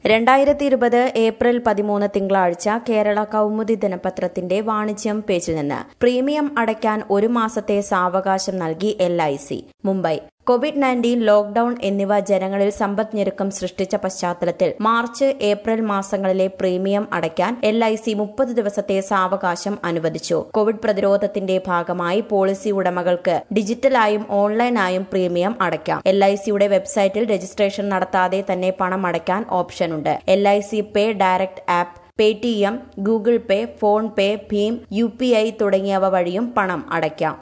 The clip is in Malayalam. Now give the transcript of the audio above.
രണ്ടായിരത്തി ഇരുപത് ഏപ്രിൽ പതിമൂന്ന് തിങ്കളാഴ്ച കേരള കൗമുദി ദിനപത്രത്തിന്റെ വാണിജ്യം പേജിൽ നിന്ന് പ്രീമിയം അടയ്ക്കാൻ ഒരു മാസത്തെ സാവകാശം നൽകി L I C Mumbai Covid nineteen lockdown എന്നിവ ജനങ്ങളിൽ സമ്പദ് ഞെരുക്കം സൃഷ്ടിച്ച പശ്ചാത്തലത്തിൽ മാർച്ച് ഏപ്രിൽ മാസങ്ങളിലെ പ്രീമിയം അടയ്ക്കാൻ എൽ ഐ സി മുപ്പത് ദിവസത്തെ സാവകാശം അനുവദിച്ചു കോവിഡ് പ്രതിരോധത്തിന്റെ ഭാഗമായി പോളിസി ഉടമകൾക്ക് ഡിജിറ്റലായും ഓൺലൈനായും പ്രീമിയം അടയ്ക്കാം എൽ ഐ സിയുടെ വെബ്സൈറ്റിൽ രജിസ്ട്രേഷൻ നടത്താതെ തന്നെ പണം അടയ്ക്കാൻ ഓപ്ഷനുണ്ട് L I C pay direct app Paytm Google pay phone pay ഭീം യു പി ഐ തുടങ്ങിയവ വഴിയും പണം അടയ്ക്കാം